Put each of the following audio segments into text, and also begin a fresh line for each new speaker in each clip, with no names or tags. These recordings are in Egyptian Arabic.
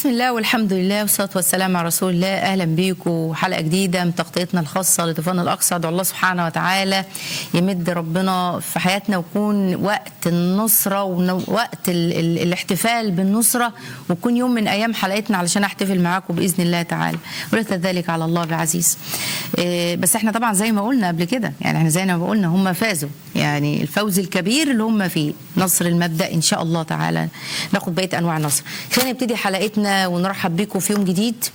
بسم الله والحمد لله والصلاة والسلام على رسول الله أهلا بيكم حلقة جديدة من تغطيتنا الخاصة لطوفان الأقصى أدعو الله سبحانه وتعالى يمد ربنا في حياتنا ويكون وقت النصرة ووقت ال ال الاحتفال بالنصرة ويكون يوم من أيام حلقتنا علشان أحتفل معاكم بإذن الله تعالى وليس ذلك على الله بعزيز إيه بس احنا طبعا زي ما قلنا قبل كده يعني احنا زي ما قلنا هم فازوا يعني الفوز الكبير اللي هم فيه نصر المبدأ إن شاء الله تعالى ناخد بقية أنواع النصر خلينا نبتدي حلقتنا ونرحب بكم في يوم جديد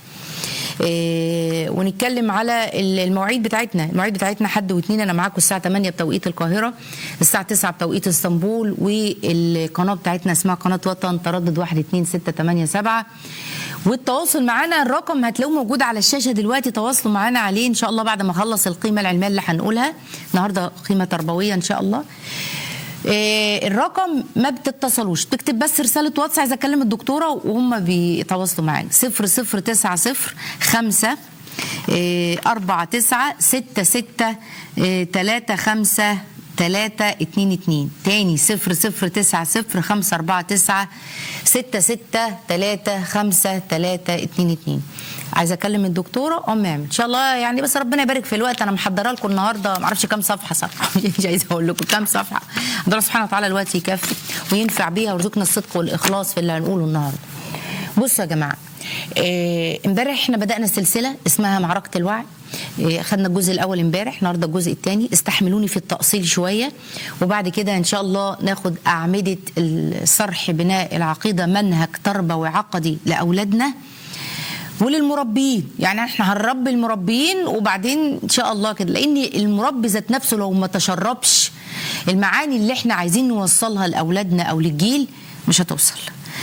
إيه ونتكلم على المواعيد بتاعتنا المواعيد بتاعتنا حد واثنين انا معاكم الساعه 8 بتوقيت القاهره الساعه 9 بتوقيت اسطنبول والقناه بتاعتنا اسمها قناه وطن تردد 1 2 6 8 7 والتواصل معانا الرقم هتلاقوه موجود على الشاشه دلوقتي تواصلوا معانا عليه ان شاء الله بعد ما اخلص القيمه العلميه اللي هنقولها النهارده قيمه تربويه ان شاء الله إيه الرقم ما بتتصلوش تكتب بس رسالة واتس عايزة أكلم الدكتورة وهم بيتواصلوا معاك صفر صفر تسعة صفر خمسة إيه أربعة تسعة ستة ستة إيه تلاتة خمسة تلاتة اتنين اتنين تاني صفر صفر تسعة صفر خمسة أربعة تسعة ستة ستة تلاتة خمسة تلاتة اتنين اتنين عايزه اكلم الدكتوره ام اعمل ان شاء الله يعني بس ربنا يبارك في الوقت انا محضره لكم النهارده ما اعرفش كام صفحه صفحه مش عايزه اقول لكم كام صفحه الله سبحانه وتعالى الوقت يكفي وينفع بيها ويرزقنا الصدق والاخلاص في اللي هنقوله النهارده بصوا يا جماعه امبارح إيه احنا بدانا سلسله اسمها معركه الوعي إيه خدنا الجزء الاول امبارح النهارده الجزء الثاني استحملوني في التاصيل شويه وبعد كده ان شاء الله ناخد اعمده الصرح بناء العقيده منهج تربوي عقدي لاولادنا وللمربيين يعني احنا هنربي المربيين وبعدين ان شاء الله كده لان المربي ذات نفسه لو ما تشربش المعاني اللي احنا عايزين نوصلها لاولادنا او للجيل مش هتوصل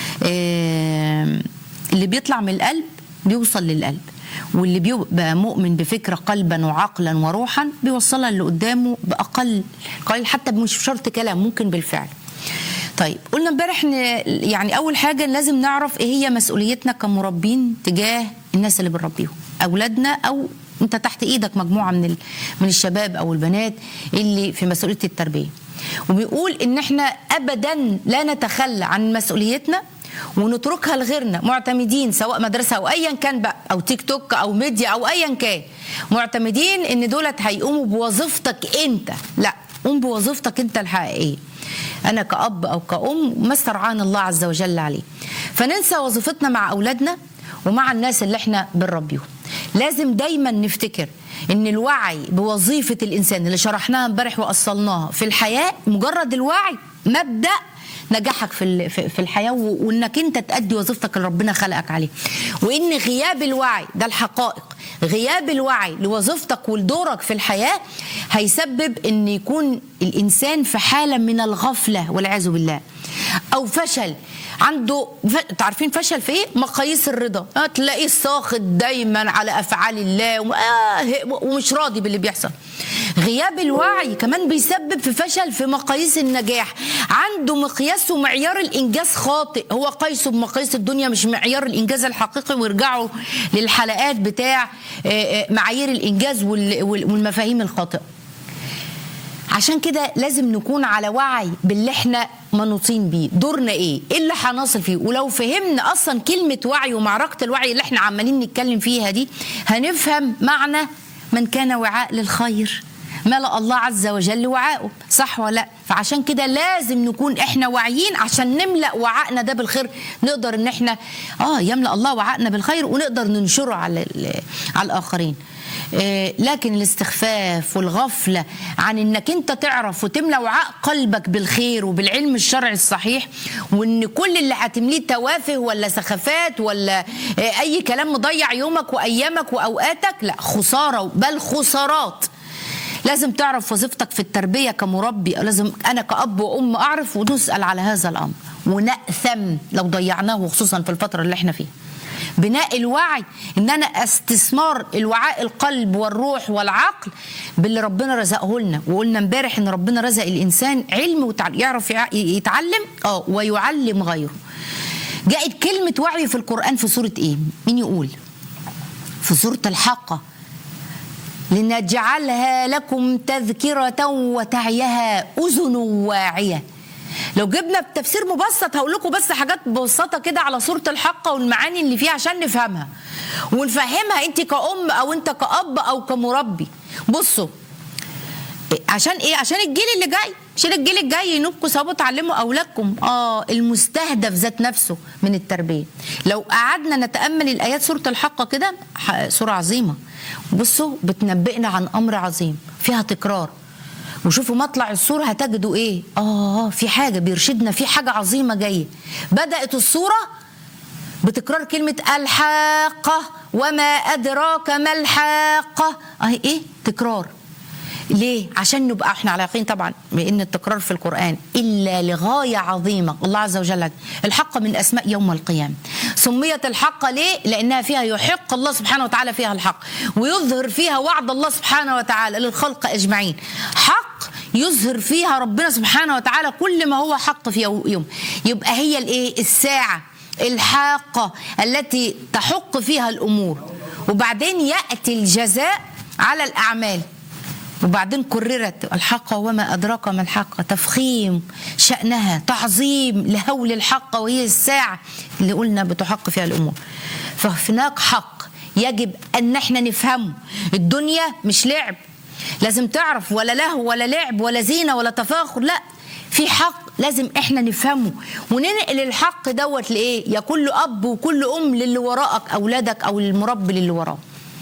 اه اللي بيطلع من القلب بيوصل للقلب واللي بيبقى مؤمن بفكره قلبا وعقلا وروحا بيوصلها اللي قدامه باقل قليل حتى مش شرط كلام ممكن بالفعل طيب قلنا امبارح يعني اول حاجه لازم نعرف ايه هي مسؤوليتنا كمربين تجاه الناس اللي بنربيهم اولادنا او انت تحت ايدك مجموعه من من الشباب او البنات اللي في مسؤوليه التربيه وبيقول ان احنا ابدا لا نتخلى عن مسؤوليتنا ونتركها لغيرنا معتمدين سواء مدرسه او ايا كان بقى او تيك توك او ميديا او ايا كان معتمدين ان دولت هيقوموا بوظيفتك انت لا قوم بوظيفتك انت الحقيقيه انا كاب او كأم ما استرعانا الله عز وجل عليه فننسى وظيفتنا مع اولادنا ومع الناس اللي احنا بنربيهم لازم دايما نفتكر ان الوعي بوظيفه الانسان اللي شرحناها امبارح واصلناها في الحياه مجرد الوعي مبدا نجاحك في في الحياه وانك انت تادي وظيفتك اللي ربنا خلقك عليه وان غياب الوعي ده الحقائق غياب الوعي لوظيفتك ولدورك في الحياه هيسبب ان يكون الانسان في حاله من الغفله والعياذ بالله او فشل عنده ف... عارفين فشل في ايه؟ مقاييس الرضا تلاقيه ساخط دايما على افعال الله و... آه ومش راضي باللي بيحصل غياب الوعي كمان بيسبب في فشل في مقاييس النجاح عنده مقياس ومعيار الانجاز خاطئ هو قيسه بمقاييس الدنيا مش معيار الانجاز الحقيقي ويرجعوا للحلقات بتاع معايير الانجاز والمفاهيم الخاطئه عشان كده لازم نكون على وعي باللي احنا منوطين بيه دورنا ايه ايه اللي هنصل فيه ولو فهمنا اصلا كلمه وعي ومعركه الوعي اللي احنا عمالين نتكلم فيها دي هنفهم معنى من كان وعاء للخير ملأ الله عز وجل وعاءه صح ولا لا فعشان كده لازم نكون احنا واعيين عشان نملأ وعائنا ده بالخير نقدر ان احنا اه يملأ الله وعائنا بالخير ونقدر ننشره على على الاخرين آه لكن الاستخفاف والغفلة عن انك انت تعرف وتملى وعاء قلبك بالخير وبالعلم الشرعي الصحيح وان كل اللي هتمليه توافه ولا سخافات ولا آه اي كلام مضيع يومك وايامك واوقاتك لا خسارة بل خسارات لازم تعرف وظيفتك في التربية كمربي لازم أنا كأب وأم أعرف ونسأل على هذا الأمر ونأثم لو ضيعناه خصوصا في الفترة اللي احنا فيها بناء الوعي ان انا استثمار الوعاء القلب والروح والعقل باللي ربنا رزقه لنا وقلنا امبارح ان ربنا رزق الانسان علم وتعلم يعرف يتعلم اه ويعلم غيره جاءت كلمة وعي في القرآن في سورة ايه مين يقول في سورة الحاقة لنجعلها لكم تذكرة وتعيها أذن واعية لو جبنا بتفسير مبسط هقول لكم بس حاجات مبسطه كده على سوره الحق والمعاني اللي فيها عشان نفهمها ونفهمها انت كأم او انت كأب او كمربي بصوا عشان ايه عشان الجيل اللي جاي عشان الجيل الجاي ينوبكم ثواب تعلموا اولادكم اه المستهدف ذات نفسه من التربيه لو قعدنا نتامل الايات سوره الحق كده ح- سوره عظيمه بصوا بتنبئنا عن امر عظيم فيها تكرار وشوفوا مطلع السوره هتجدوا ايه اه في حاجه بيرشدنا في حاجه عظيمه جايه بدات السوره بتكرار كلمة الحاقة وما أدراك ما الحاقة أهي إيه تكرار ليه؟ عشان نبقى احنا على يقين طبعا بان التكرار في القران الا لغايه عظيمه الله عز وجل الحق من اسماء يوم القيامه سميت الحق ليه؟ لانها فيها يحق الله سبحانه وتعالى فيها الحق ويظهر فيها وعد الله سبحانه وتعالى للخلق اجمعين حق يظهر فيها ربنا سبحانه وتعالى كل ما هو حق في يوم يبقى هي الايه الساعه الحاقه التي تحق فيها الامور وبعدين ياتي الجزاء على الاعمال وبعدين كررت الحق وما أدراك ما الحق تفخيم شأنها تعظيم لهول الحق وهي الساعة اللي قلنا بتحق فيها الأمور فهناك حق يجب أن احنا نفهمه الدنيا مش لعب لازم تعرف ولا لهو ولا لعب ولا زينة ولا تفاخر لا في حق لازم احنا نفهمه وننقل الحق دوت لايه يا كل اب وكل ام للي وراءك اولادك او المربي للي وراه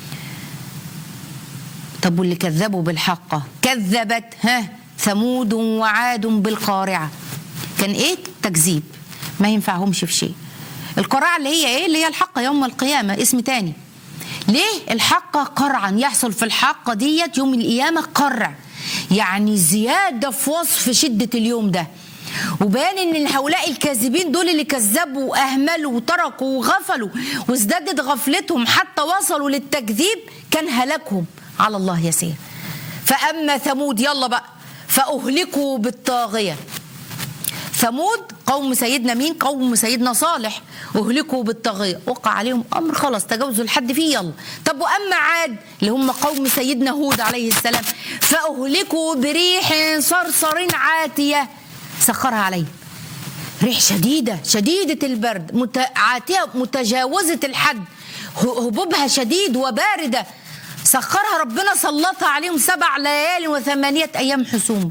طب واللي كذبوا بالحق كذبت ها ثمود وعاد بالقارعة كان ايه تكذيب ما ينفعهمش في شيء القارعة اللي هي ايه اللي هي الحق يوم القيامة اسم تاني ليه الحق قرعا يحصل في الحق ديت يوم القيامة قرع يعني زيادة في وصف شدة اليوم ده وبان ان هؤلاء الكاذبين دول اللي كذبوا واهملوا وتركوا وغفلوا وازدادت غفلتهم حتى وصلوا للتكذيب كان هلاكهم على الله يسير فاما ثمود يلا بقى فاهلكوا بالطاغيه ثمود قوم سيدنا مين قوم سيدنا صالح اهلكوا بالطاغيه وقع عليهم امر خلاص تجاوزوا الحد فيه يلا طب واما عاد اللي هم قوم سيدنا هود عليه السلام فاهلكوا بريح صرصر عاتيه سخرها عليهم ريح شديده شديده البرد مت... عاتيه متجاوزه الحد هبوبها شديد وبارده سخرها ربنا سلطها عليهم سبع ليال وثمانيه ايام حسوم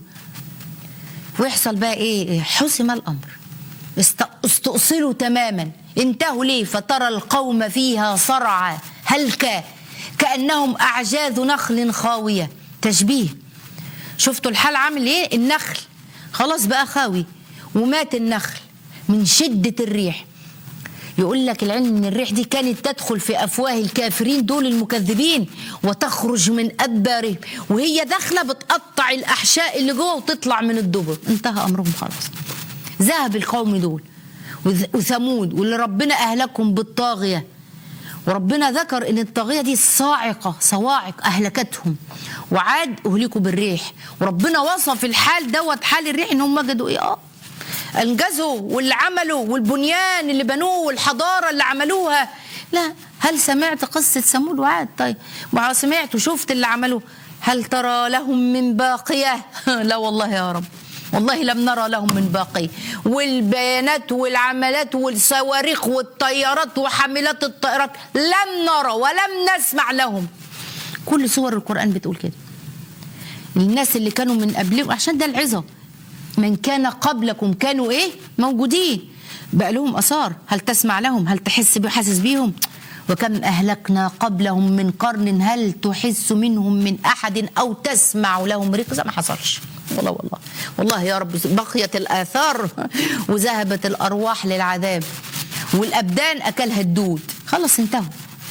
ويحصل بقى ايه حسم الامر است- استؤصلوا تماما انتهوا ليه فترى القوم فيها صرعى هلكا كانهم اعجاز نخل خاويه تشبيه شفتوا الحال عامل ايه النخل خلاص بقى خاوي ومات النخل من شده الريح يقول لك العلم ان الريح دي كانت تدخل في افواه الكافرين دول المكذبين وتخرج من ادبارهم وهي داخله بتقطع الاحشاء اللي جوه وتطلع من الدبر انتهى امرهم خلاص ذهب القوم دول وث- وثمود واللي ربنا اهلكهم بالطاغيه وربنا ذكر ان الطاغيه دي صاعقه صواعق اهلكتهم وعاد اهلكوا بالريح وربنا وصف الحال دوت حال الريح ان هم وجدوا ايه اه انجزوا واللي عملوا والبنيان اللي بنوه والحضاره اللي عملوها لا هل سمعت قصه ثمود وعاد طيب ما سمعت وشفت اللي عملوه هل ترى لهم من باقيه لا والله يا رب والله لم نرى لهم من باقي والبيانات والعملات والصواريخ والطيارات وحاملات الطائرات لم نرى ولم نسمع لهم كل سور القرآن بتقول كده الناس اللي كانوا من قبلهم عشان ده العظة من كان قبلكم كانوا ايه موجودين بقى لهم اثار هل تسمع لهم هل تحس بحاسس بيهم وكم اهلكنا قبلهم من قرن هل تحس منهم من احد او تسمع لهم ركزه ما حصلش والله والله والله يا رب بقيت الاثار وذهبت الارواح للعذاب والابدان اكلها الدود خلص انتهوا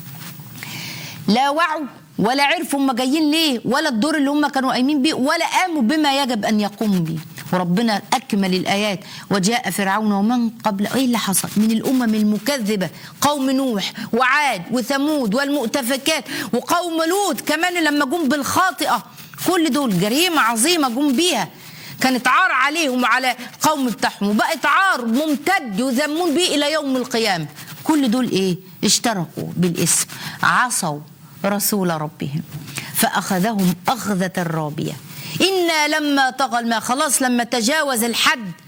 لا وعوا ولا عرفوا هم جايين ليه ولا الدور اللي هم كانوا قايمين بيه ولا قاموا بما يجب ان يقوموا به وربنا اكمل الايات وجاء فرعون ومن قبل ايه اللي حصل من الامم المكذبه قوم نوح وعاد وثمود والمؤتفكات وقوم لوط كمان لما جم بالخاطئه كل دول جريمه عظيمه جم بيها كانت عار عليهم وعلى قوم بتاعهم وبقت عار ممتد يذمون به الى يوم القيامه كل دول ايه اشتركوا بالاسم عصوا رسول ربهم فاخذهم اخذه رابيه انا لما طغى الماء خلاص لما تجاوز الحد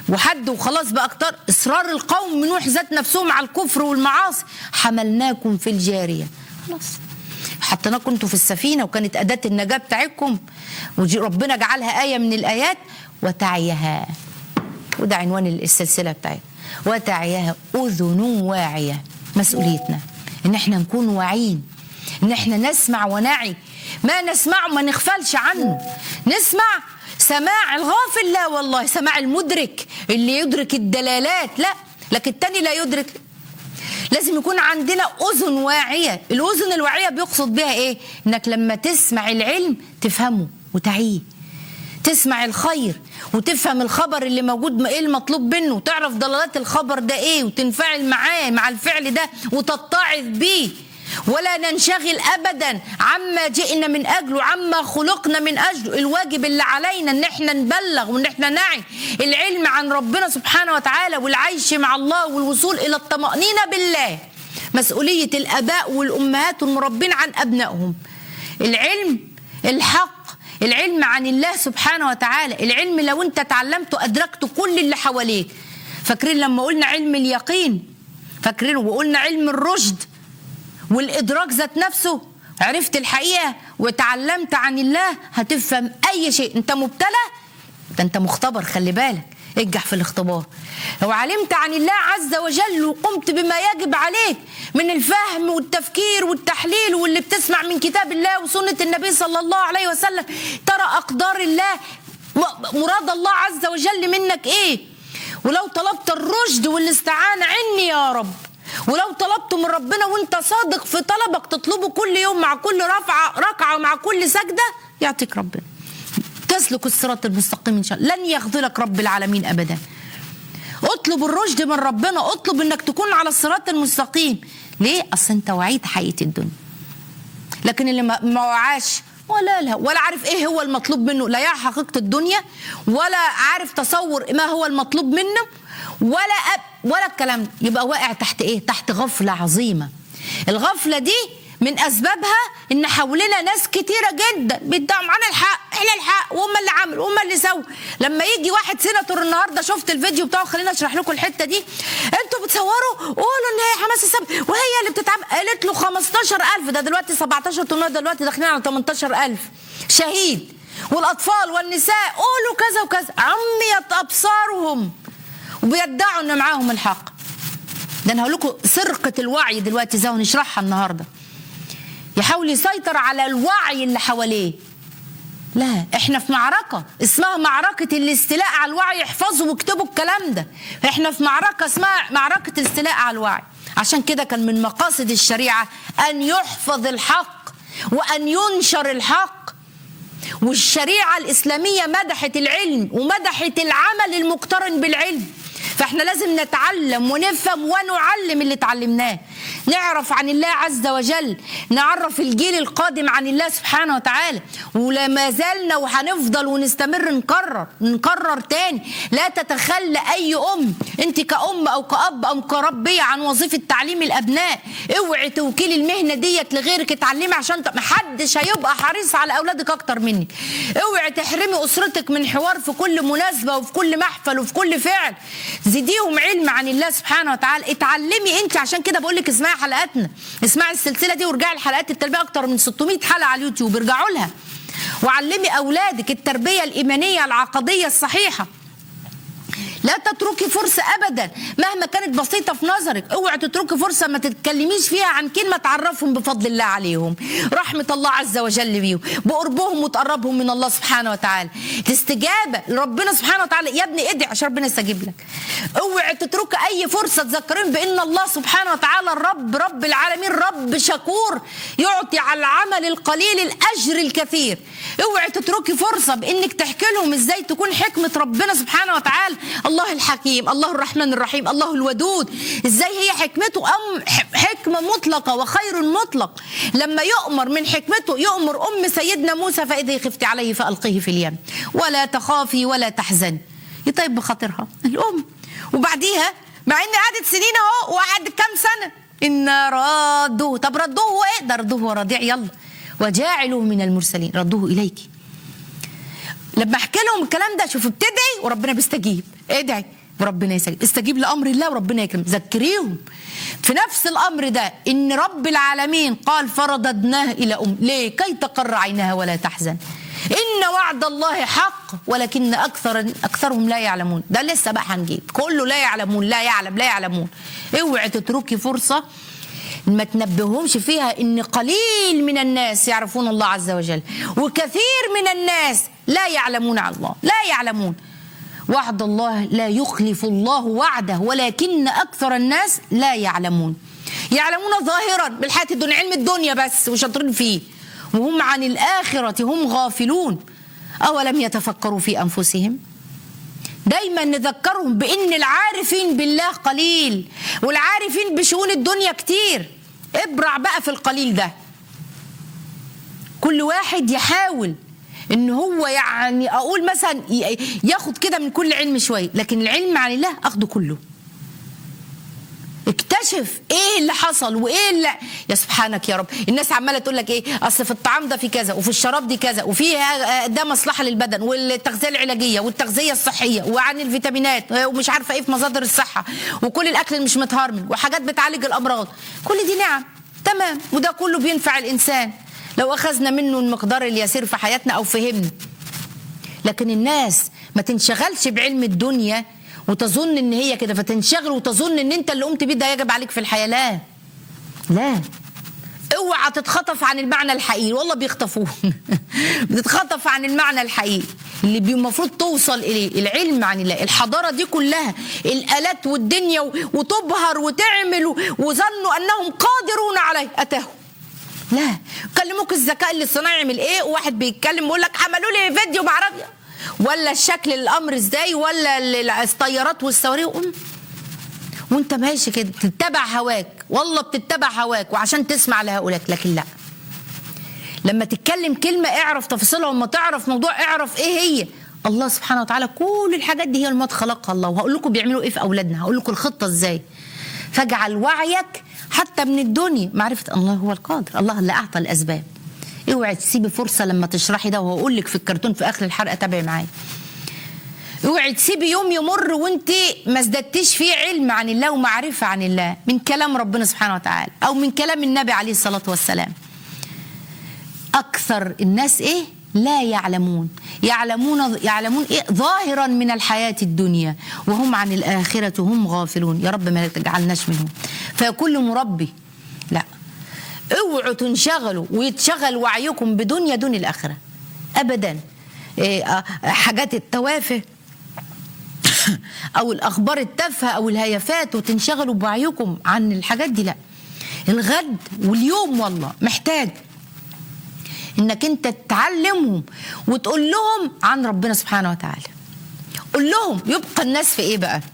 وحد وخلاص بقى اكتر اصرار القوم نوح ذات نفسهم على الكفر والمعاصي حملناكم في الجاريه خلاص حطيناكم انتوا في السفينه وكانت اداه النجاه بتاعتكم وربنا جعلها ايه من الايات وتعيها وده عنوان السلسله بتاعتنا وتعيها اذن واعيه مسؤوليتنا ان احنا نكون واعيين ان احنا نسمع ونعي ما نسمعه ما نغفلش عنه نسمع سماع الغافل لا والله سماع المدرك اللي يدرك الدلالات لا لكن التاني لا يدرك لازم يكون عندنا اذن واعيه الاذن الواعيه بيقصد بها ايه انك لما تسمع العلم تفهمه وتعيه تسمع الخير وتفهم الخبر اللي موجود ايه المطلوب منه وتعرف ضلالات الخبر ده ايه وتنفعل معاه مع الفعل ده وتتعظ بيه ولا ننشغل ابدا عما جئنا من اجله عما خلقنا من اجله الواجب اللي علينا ان احنا نبلغ وان احنا نعي العلم عن ربنا سبحانه وتعالى والعيش مع الله والوصول الى الطمانينه بالله مسؤوليه الاباء والامهات والمربين عن ابنائهم العلم الحق العلم عن الله سبحانه وتعالى العلم لو انت اتعلمته ادركت كل اللي حواليك فاكرين لما قلنا علم اليقين فاكرين وقلنا علم الرشد والادراك ذات نفسه عرفت الحقيقه وتعلمت عن الله هتفهم اي شيء انت مبتلى ده انت مختبر خلي بالك انجح في الاختبار لو علمت عن الله عز وجل وقمت بما يجب عليك من الفهم والتفكير والتحليل واللي بتسمع من كتاب الله وسنة النبي صلى الله عليه وسلم ترى أقدار الله مراد الله عز وجل منك إيه ولو طلبت الرشد والاستعانة عني يا رب ولو طلبت من ربنا وانت صادق في طلبك تطلبه كل يوم مع كل رفعة ركعة ومع كل سجدة يعطيك ربنا تسلك الصراط المستقيم ان شاء الله لن يخذلك رب العالمين ابدا اطلب الرشد من ربنا اطلب انك تكون على الصراط المستقيم ليه اصل انت وعيت حقيقه الدنيا لكن اللي ما وعاش ولا لا ولا عارف ايه هو المطلوب منه لا يعرف حقيقه الدنيا ولا عارف تصور ما هو المطلوب منه ولا أب ولا الكلام يبقى واقع تحت ايه تحت غفله عظيمه الغفله دي من اسبابها ان حوالينا ناس كتيره جدا بيدعوا معانا الحق احنا الحق وهم اللي عملوا وهم اللي سووا لما يجي واحد سيناتور النهارده شفت الفيديو بتاعه خلينا اشرح لكم الحته دي انتوا بتصوروا قولوا ان هي حماس السبت وهي اللي بتتعب قالت له 15000 ده دلوقتي 17 800 دلوقتي داخلين على 18000 شهيد والاطفال والنساء قولوا كذا وكذا عميت ابصارهم وبيدعوا ان معاهم الحق ده انا هقول لكم سرقه الوعي دلوقتي زي ونشرحها النهارده يحاول يسيطر على الوعي اللي حواليه لا احنا في معركة اسمها معركة الاستيلاء على الوعي احفظوا واكتبوا الكلام ده احنا في معركة اسمها معركة الاستيلاء على الوعي عشان كده كان من مقاصد الشريعة ان يحفظ الحق وان ينشر الحق والشريعة الإسلامية مدحت العلم ومدحت العمل المقترن بالعلم فاحنا لازم نتعلم ونفهم ونعلم اللي اتعلمناه نعرف عن الله عز وجل نعرف الجيل القادم عن الله سبحانه وتعالى ولا زالنا وهنفضل ونستمر نكرر نكرر تاني لا تتخلى اي ام انت كأم او كأب او كربية عن وظيفة تعليم الابناء اوعي توكيلي المهنة ديت لغيرك اتعلمي عشان محدش هيبقى حريص على اولادك اكتر منك اوعي تحرمي اسرتك من حوار في كل مناسبة وفي كل محفل وفي كل فعل زيديهم علم عن الله سبحانه وتعالى اتعلمي انت عشان كده بقول لك اسمعي حلقاتنا اسمعي السلسله دي وارجعي لحلقات التربيه اكتر من 600 حلقه على اليوتيوب ارجعوا لها وعلمي اولادك التربيه الايمانيه العقديه الصحيحه لا تتركي فرصة أبدا مهما كانت بسيطة في نظرك اوعي تتركي فرصة ما تتكلميش فيها عن كلمة تعرفهم بفضل الله عليهم رحمة الله عز وجل بيهم بقربهم وتقربهم من الله سبحانه وتعالى الاستجابة لربنا سبحانه وتعالى يا ابني ادعي عشان ربنا يستجيب لك اوعي تتركي أي فرصة تذكرين بأن الله سبحانه وتعالى الرب رب العالمين رب شكور يعطي على العمل القليل الأجر الكثير اوعي تتركي فرصة بأنك تحكي لهم ازاي تكون حكمة ربنا سبحانه وتعالى الله الحكيم الله الرحمن الرحيم الله الودود ازاي هي حكمته أم حكمة مطلقة وخير مطلق لما يؤمر من حكمته يؤمر أم سيدنا موسى فإذا خفت عليه فألقيه في اليم ولا تخافي ولا تحزني يطيب بخاطرها الأم وبعديها مع ان قعدت سنين اهو وقعد كام سنه ان ردوه طب ردوه هو ايه ده ردوه هو رضيع يلا وجاعله من المرسلين ردوه اليك لما احكي لهم الكلام ده شوفوا بتدعي وربنا بيستجيب ادعي وربنا يستجيب استجيب لامر الله وربنا يكرم ذكريهم في نفس الامر ده ان رب العالمين قال فرددناه الى ام ليه كي تقر عينها ولا تحزن ان وعد الله حق ولكن اكثر اكثرهم لا يعلمون ده لسه بقى هنجيب كله لا يعلمون لا يعلم لا يعلمون اوعي تتركي فرصه ما تنبههمش فيها ان قليل من الناس يعرفون الله عز وجل وكثير من الناس لا يعلمون على الله لا يعلمون وعد الله لا يخلف الله وعده ولكن اكثر الناس لا يعلمون يعلمون ظاهرا بالحياه الدنيا علم الدنيا بس وشاطرين فيه وهم عن الاخره هم غافلون اولم يتفكروا في انفسهم دايما نذكرهم بان العارفين بالله قليل والعارفين بشؤون الدنيا كتير ابرع بقى في القليل ده كل واحد يحاول ان هو يعني اقول مثلا ي- ياخد كده من كل علم شويه لكن العلم عن الله اخده كله اكتشف ايه اللي حصل وايه اللي يا سبحانك يا رب الناس عماله تقول لك ايه اصل في الطعام ده في كذا وفي الشراب دي كذا وفي آه، ده مصلحه للبدن والتغذيه العلاجيه والتغذيه الصحيه وعن الفيتامينات آه، ومش عارفه ايه في مصادر الصحه وكل الاكل اللي مش متهرمن وحاجات بتعالج الامراض كل دي نعم تمام وده كله بينفع الانسان لو اخذنا منه المقدار اليسير في حياتنا او فهمنا لكن الناس ما تنشغلش بعلم الدنيا وتظن ان هي كده فتنشغل وتظن ان انت اللي قمت بيه ده يجب عليك في الحياه لا لا اوعى تتخطف عن المعنى الحقيقي والله بيخطفوه بتتخطف عن المعنى الحقيقي اللي بي- المفروض توصل اليه العلم عن الله الحضاره دي كلها الالات والدنيا و- وتبهر وتعمل و- وظنوا انهم قادرون عليه اتاهم لا كلموك الذكاء الاصطناعي يعمل ايه وواحد بيتكلم يقول لك عملوا لي فيديو معرفش ولا الشكل الامر ازاي ولا ال- الطيارات والصواريخ أم. وانت ماشي كده بتتبع هواك والله بتتبع هواك وعشان تسمع لهؤلاء لكن لا لما تتكلم كلمة اعرف تفاصيلها وما تعرف موضوع اعرف ايه هي الله سبحانه وتعالى كل الحاجات دي هي المات خلقها الله وهقول لكم بيعملوا ايه في اولادنا هقول لكم الخطة ازاي فاجعل وعيك حتى من الدنيا معرفة الله هو القادر الله اللي اعطى الاسباب اوعي تسيبي فرصة لما تشرحي ده وهقول لك في الكرتون في اخر الحلقة تابعي معايا اوعي تسيبي يوم يمر وانت ما ازددتيش فيه علم عن الله ومعرفة عن الله من كلام ربنا سبحانه وتعالى او من كلام النبي عليه الصلاة والسلام اكثر الناس ايه لا يعلمون يعلمون يعلمون ايه ظاهرا من الحياه الدنيا وهم عن الاخره هم غافلون يا رب ما تجعلناش منهم فكل مربي لا اوعوا تنشغلوا ويتشغل وعيكم بدنيا دون الاخره ابدا إيه آه، حاجات التوافه او الاخبار التافهه او الهيافات وتنشغلوا بوعيكم عن الحاجات دي لا الغد واليوم والله محتاج انك انت تعلمهم وتقول لهم عن ربنا سبحانه وتعالى قول لهم يبقى الناس في ايه بقى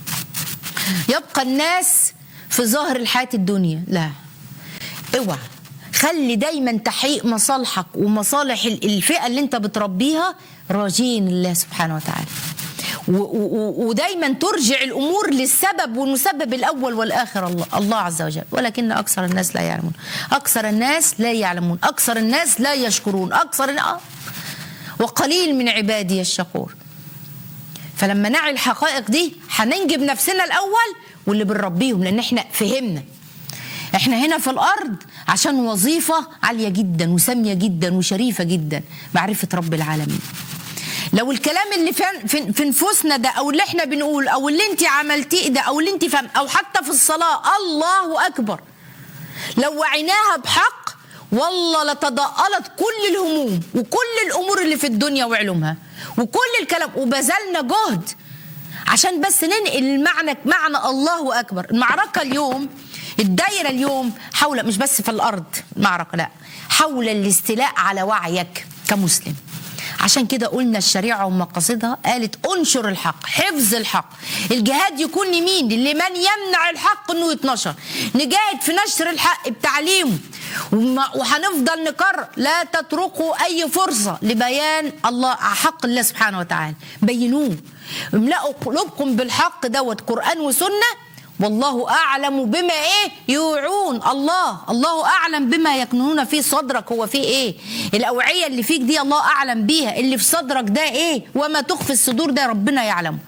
يبقى الناس في ظاهر الحياة الدنيا لا اوعى خلي دايما تحقيق مصالحك ومصالح ال- الفئة اللي انت بتربيها راجين الله سبحانه وتعالى و- و- و- ودايما ترجع الامور للسبب والمسبب الاول والاخر الله الله عز وجل ولكن اكثر الناس لا يعلمون اكثر الناس لا يعلمون اكثر الناس لا يشكرون اكثر آه. وقليل من عبادي الشكور فلما نعي الحقائق دي هننجب نفسنا الاول واللي بنربيهم لان احنا فهمنا احنا هنا في الارض عشان وظيفه عاليه جدا وساميه جدا وشريفه جدا معرفه رب العالمين لو الكلام اللي في في, في نفوسنا ده او اللي احنا بنقول او اللي انت عملتيه ده او اللي انت فهم او حتى في الصلاه الله اكبر لو وعيناها بحق والله لتضاءلت كل الهموم وكل الامور اللي في الدنيا وعلومها وكل الكلام وبذلنا جهد عشان بس ننقل المعنى معنى الله اكبر المعركه اليوم الدايره اليوم حول مش بس في الارض المعركه لا حول الاستيلاء على وعيك كمسلم عشان كده قلنا الشريعة ومقاصدها قالت انشر الحق حفظ الحق الجهاد يكون لمين لمن يمنع الحق انه يتنشر نجاهد في نشر الحق بتعليمه وما- وهنفضل نكرر لا تتركوا اي فرصة لبيان الله حق الله سبحانه وتعالى بينوه املأوا قلوبكم بالحق دوت قرآن وسنة والله اعلم بما ايه يوعون الله الله اعلم بما يكنون في صدرك هو في ايه الاوعيه اللي فيك دي الله اعلم بيها اللي في صدرك ده ايه وما تخفي الصدور ده ربنا يعلمه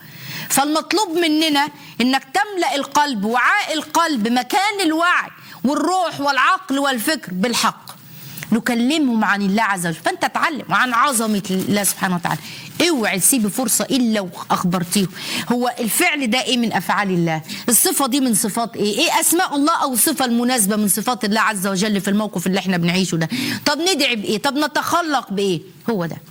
فالمطلوب مننا انك تملا القلب وعاء القلب مكان الوعي والروح والعقل والفكر بالحق نكلمهم عن الله عز وجل فانت اتعلم وعن عظمه الله سبحانه وتعالى اوعي تسيبي فرصه الا واخبرتيه هو الفعل ده ايه من افعال الله الصفه دي من صفات ايه ايه اسماء الله او الصفه المناسبه من صفات الله عز وجل في الموقف اللي احنا بنعيشه ده طب ندعي بايه طب نتخلق بايه هو ده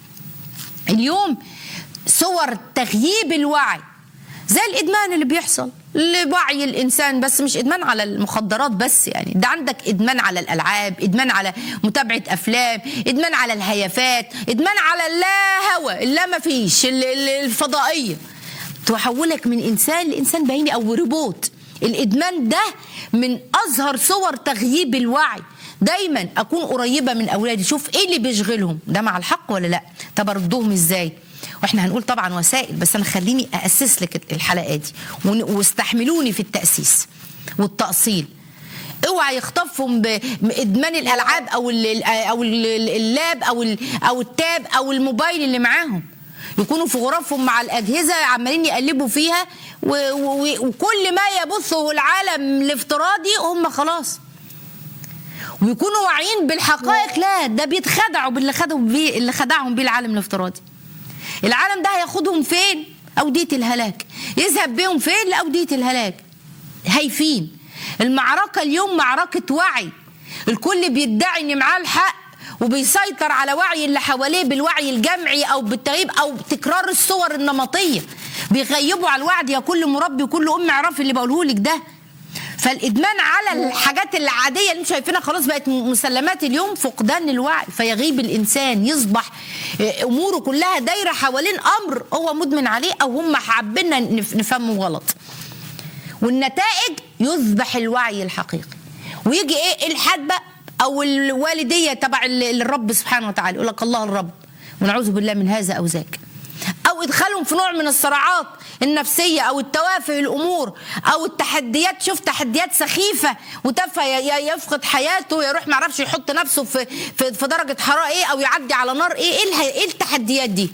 اليوم صور تغييب الوعي زي الادمان اللي بيحصل لوعي الانسان بس مش ادمان على المخدرات بس يعني ده عندك ادمان على الالعاب ادمان على متابعه افلام ادمان على الهيافات ادمان على اللا هوى اللا ما فيش ال- ال- الفضائيه تحولك من انسان لانسان بيني او روبوت الادمان ده من اظهر صور تغييب الوعي دايما اكون قريبه من اولادي شوف ايه اللي بيشغلهم ده مع الحق ولا لا طب اردهم ازاي واحنا هنقول طبعا وسائل بس انا خليني اسس لك الحلقه دي ون- واستحملوني في التاسيس والتاصيل اوعى يخطفهم بادمان الالعاب او ال او ال- اللاب او ال او التاب او الموبايل اللي معاهم يكونوا في غرفهم مع الاجهزه عمالين يقلبوا فيها و- و- وكل ما يبثه العالم الافتراضي هم خلاص ويكونوا واعيين بالحقائق لا ده بيتخدعوا باللي خدهم بيه اللي خدعهم بيه العالم الافتراضي العالم ده هياخدهم فين أودية الهلاك يذهب بيهم فين لأودية الهلاك هايفين المعركة اليوم معركة وعي الكل بيدعي ان معاه الحق وبيسيطر على وعي اللي حواليه بالوعي الجمعي او بالتغييب او تكرار الصور النمطيه بيغيبوا على الوعد يا كل مربي وكل ام اعرفي اللي بقوله لك ده فالادمان على الحاجات العاديه اللي انتم شايفينها خلاص بقت مسلمات اليوم فقدان الوعي فيغيب الانسان يصبح اموره كلها دايره حوالين امر هو مدمن عليه او هم حابين نفهمه غلط والنتائج يذبح الوعي الحقيقي ويجي ايه الحاد بقى او الوالديه تبع الرب سبحانه وتعالى يقول لك الله الرب ونعوذ بالله من هذا او ذاك او ادخالهم في نوع من الصراعات النفسيه او التوافه الامور او التحديات شوف تحديات سخيفه وتافهه يفقد حياته يروح ما يعرفش يحط نفسه في في, في درجه حراره ايه او يعدي على نار ايه ايه, ايه التحديات دي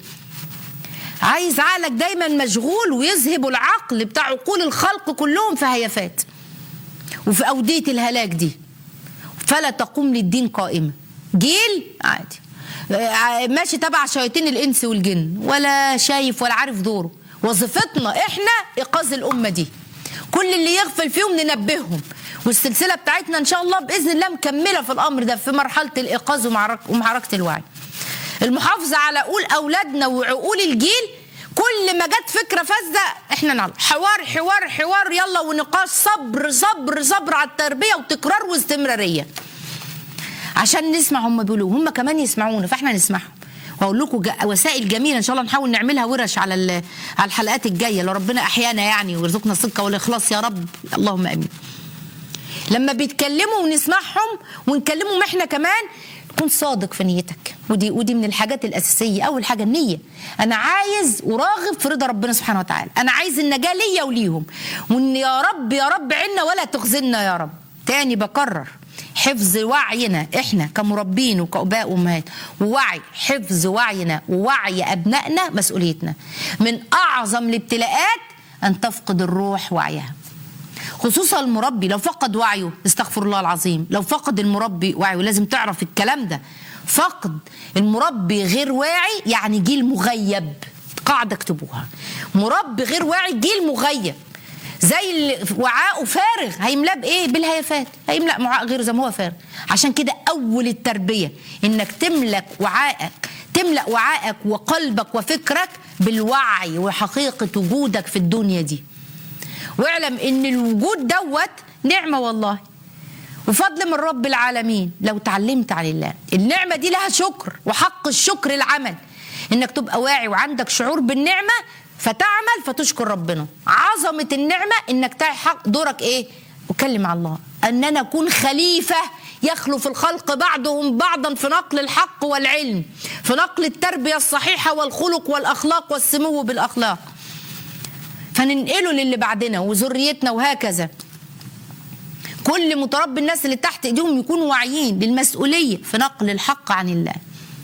عايز عقلك دايما مشغول ويذهب العقل بتاع عقول الخلق كلهم في هيافات وفي أودية الهلاك دي فلا تقوم للدين قائمة جيل عادي ماشي تبع شياطين الإنس والجن ولا شايف ولا عارف دوره وظيفتنا إحنا إيقاظ الأمة دي كل اللي يغفل فيهم ننبههم والسلسلة بتاعتنا إن شاء الله بإذن الله مكملة في الأمر ده في مرحلة الإيقاظ ومعركة الوعي المحافظة على عقول أولادنا وعقول الجيل كل ما جت فكرة فاسدة احنا نعرف حوار حوار حوار يلا ونقاش صبر صبر صبر على التربية وتكرار واستمرارية عشان نسمع هم بيقولوا هم كمان يسمعونا فاحنا نسمعهم واقول لكم وسائل جميله ان شاء الله نحاول نعملها ورش على على الحلقات الجايه لو ربنا احيانا يعني ويرزقنا الصدق والاخلاص يا رب اللهم امين لما بيتكلموا ونسمعهم ونكلمهم احنا كمان كن صادق في نيتك ودي ودي من الحاجات الاساسيه اول حاجه النيه انا عايز وراغب في رضا ربنا سبحانه وتعالى انا عايز النجاه ليا وليهم وان يا رب يا رب عنا ولا تخزنا يا رب تاني بكرر حفظ وعينا احنا كمربين وكاباء وامهات ووعي حفظ وعينا ووعي ابنائنا مسؤوليتنا من اعظم الابتلاءات ان تفقد الروح وعيها خصوصا المربي لو فقد وعيه استغفر الله العظيم لو فقد المربي وعيه لازم تعرف الكلام ده فقد المربي غير واعي يعني جيل مغيب قاعده اكتبوها مربي غير واعي جيل مغيب زي اللي وعاءه فارغ هيملاه بايه بالهيافات هيملا وعاء غير زي ما هو فارغ عشان كده اول التربيه انك تملك وعائك تملا وعائك وقلبك وفكرك بالوعي وحقيقه وجودك في الدنيا دي واعلم ان الوجود دوت نعمه والله وفضل من رب العالمين لو تعلمت عن الله النعمه دي لها شكر وحق الشكر العمل انك تبقى واعي وعندك شعور بالنعمه فتعمل فتشكر ربنا عظمه النعمه انك تعي حق دورك ايه وكلم على الله ان انا اكون خليفه يخلف الخلق بعضهم بعضا في نقل الحق والعلم في نقل التربيه الصحيحه والخلق والاخلاق والسمو بالاخلاق فننقله للي بعدنا وذريتنا وهكذا كل متربي الناس اللي تحت ايديهم يكونوا واعيين للمسؤوليه في نقل الحق عن الله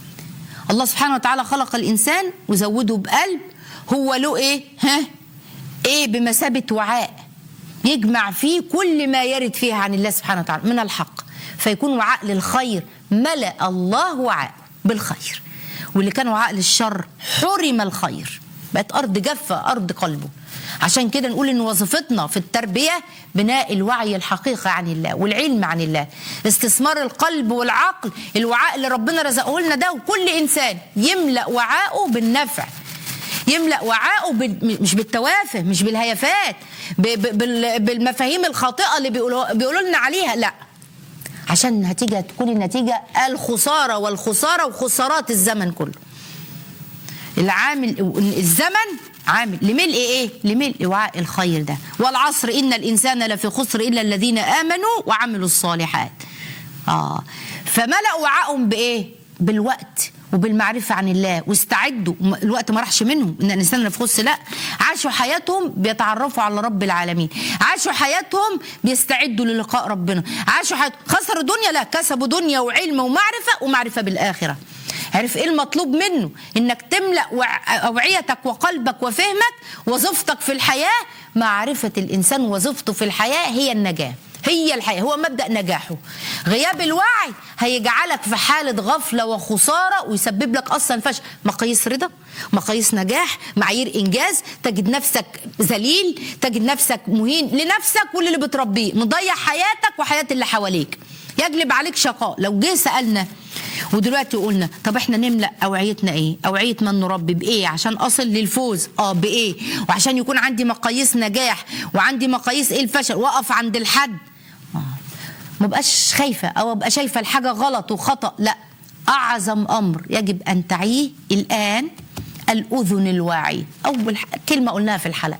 الله سبحانه وتعالى خلق الانسان وزوده بقلب هو له ايه ها ايه بمثابه وعاء يجمع فيه كل ما يرد فيه عن الله سبحانه وتعالى من الحق فيكون وعاء للخير ملأ الله وعاء بالخير واللي كان وعاء للشر حرم الخير بقت ارض جافه ارض قلبه عشان كده نقول ان وظيفتنا في التربيه بناء الوعي الحقيقي عن الله والعلم عن الله استثمار القلب والعقل الوعاء اللي ربنا رزقه لنا ده وكل انسان يملا وعاءه بالنفع يملا وعاءه بال... مش بالتوافه مش بالهيافات ب... ب... بال... بالمفاهيم الخاطئه اللي بيقولوا بيقولوا لنا عليها لا عشان النتيجه تكون النتيجه الخساره والخساره وخسارات الزمن كله العامل الزمن عامل لملء ايه لملء وعاء الخير ده والعصر ان الانسان لفي خسر الا الذين امنوا وعملوا الصالحات اه فملأوا وعاءهم بايه بالوقت وبالمعرفة عن الله واستعدوا الوقت ما راحش منهم ان الانسان اللي في خص لا عاشوا حياتهم بيتعرفوا على رب العالمين عاشوا حياتهم بيستعدوا للقاء ربنا عاشوا حياتهم خسروا دنيا لا كسبوا دنيا وعلم ومعرفة ومعرفة بالآخرة عرف ايه المطلوب منه انك تملا اوعيتك وقلبك وفهمك وظيفتك في الحياه معرفه الانسان وظيفته في الحياه هي النجاه هي الحياه هو مبدا نجاحه غياب الوعي هيجعلك في حاله غفله وخساره ويسبب لك اصلا فشل مقاييس رضا مقاييس نجاح معايير انجاز تجد نفسك ذليل تجد نفسك مهين لنفسك وللي بتربيه مضيع حياتك وحياه اللي حواليك يجلب عليك شقاء لو جه سالنا ودلوقتي قلنا طب احنا نملا اوعيتنا ايه اوعيه من نربي بايه عشان اصل للفوز اه بايه وعشان يكون عندي مقاييس نجاح وعندي مقاييس ايه الفشل واقف عند الحد آه. ما بقاش خايفه او ابقى شايفه الحاجه غلط وخطا لا اعظم امر يجب ان تعيه الان الاذن الواعيه اول كلمه قلناها في الحلقه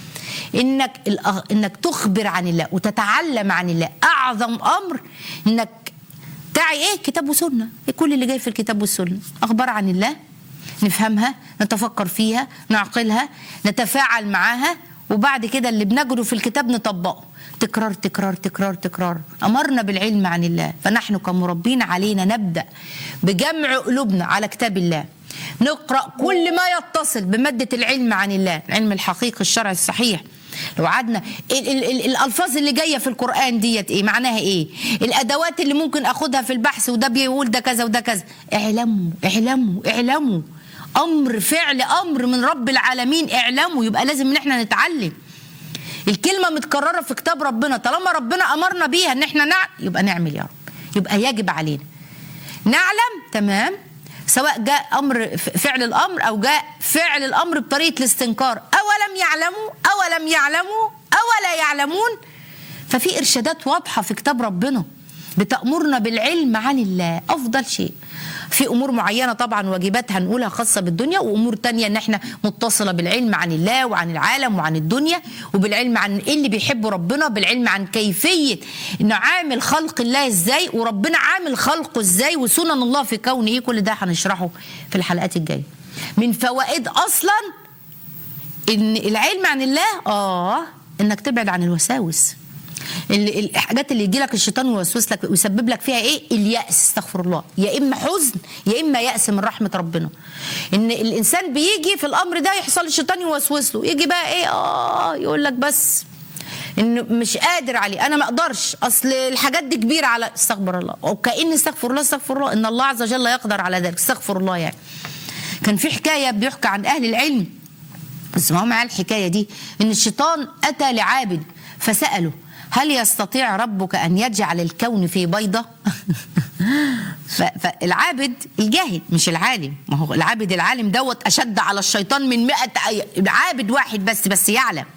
انك انك تخبر عن الله وتتعلم عن الله اعظم امر انك تعي ايه كتاب وسنه كل اللي جاي في الكتاب والسنه اخبار عن الله نفهمها نتفكر فيها نعقلها نتفاعل معاها وبعد كده اللي بنجره في الكتاب نطبقه تكرار تكرار تكرار تكرار امرنا بالعلم عن الله فنحن كمربين علينا نبدا بجمع قلوبنا على كتاب الله نقرا كل ما يتصل بماده العلم عن الله العلم الحقيقي الشرعي الصحيح لو قعدنا ال- ال- ال- الالفاظ اللي جايه في القران ديت ايه معناها ايه الادوات اللي ممكن اخدها في البحث وده بيقول ده كذا وده كذا اعلموا اعلموا اعلموا امر فعل امر من رب العالمين اعلموا يبقى لازم ان احنا نتعلم الكلمه متكرره في كتاب ربنا طالما ربنا امرنا بيها ان احنا نعمل يبقى نعمل يا رب يبقى يجب علينا نعلم تمام سواء جاء امر فعل الامر او جاء فعل الامر بطريقه الاستنكار اولم يعلموا اولم يعلموا اولا يعلمون ففي ارشادات واضحه في كتاب ربنا بتامرنا بالعلم عن الله افضل شيء في امور معينه طبعا واجبات هنقولها خاصه بالدنيا وامور تانية ان احنا متصله بالعلم عن الله وعن العالم وعن الدنيا وبالعلم عن ايه اللي بيحبه ربنا بالعلم عن كيفيه انه عامل خلق الله ازاي وربنا عامل خلقه ازاي وسنن الله في كونه ايه كل ده هنشرحه في الحلقات الجايه من فوائد اصلا ان العلم عن الله اه انك تبعد عن الوساوس ال- الحاجات اللي يجي لك الشيطان ويوسوس لك ويسبب لك فيها ايه الياس استغفر الله يا اما حزن يا اما ياس من رحمه ربنا ان الانسان بيجي في الامر ده يحصل الشيطان يوسوس له يجي بقى ايه اه يقول لك بس انه مش قادر عليه انا ما اقدرش اصل الحاجات دي كبيره على استغفر الله وكأن استغفر الله استغفر الله ان الله عز وجل لا يقدر على ذلك استغفر الله يعني كان في حكايه بيحكى عن اهل العلم بس ما هو معاه الحكايه دي ان الشيطان اتى لعابد فساله هل يستطيع ربك ان يجعل الكون في بيضه ف- فالعابد الجاهل مش العالم ما هو العابد العالم دوت اشد على الشيطان من 100 آية. عابد واحد بس بس يعلم